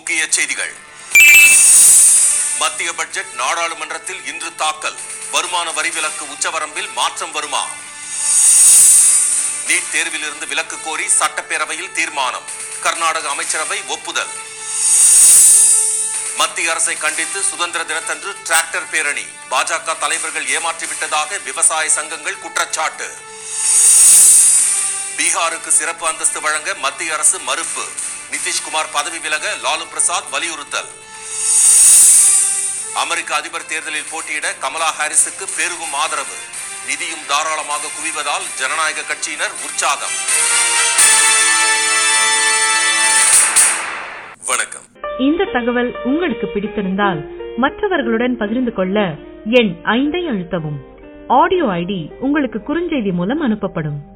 முக்கிய செய்திகள் மத்திய பட்ஜெட் நாடாளுமன்றத்தில் இன்று தாக்கல் வருமான வரி விலக்கு உச்சவரம்பில் மாற்றம் வருமா நீட் தேர்விலிருந்து விலக்கு கோரி சட்டப்பேரவையில் தீர்மானம் கர்நாடக அமைச்சரவை ஒப்புதல் மத்திய அரசை கண்டித்து சுதந்திர தினத்தன்று டிராக்டர் பேரணி பாஜக தலைவர்கள் ஏமாற்றிவிட்டதாக விவசாய சங்கங்கள் குற்றச்சாட்டு பீகாருக்கு சிறப்பு அந்தஸ்து வழங்க மத்திய அரசு மறுப்பு நிதிஷ்குமார் பதவி விலக லாலு பிரசாத் வலியுறுத்தல் அமெரிக்க அதிபர் தேர்தலில் போட்டியிட கமலா ஹாரிஸுக்கு பெருகும் ஆதரவு நிதியும் தாராளமாக குவிவதால் ஜனநாயக கட்சியினர் உற்சாகம் வணக்கம் இந்த தகவல் உங்களுக்கு பிடித்திருந்தால் மற்றவர்களுடன் பகிர்ந்து கொள்ள எண் ஐந்தை அழுத்தவும் ஆடியோ ஐடி உங்களுக்கு குறுஞ்செய்தி மூலம் அனுப்பப்படும்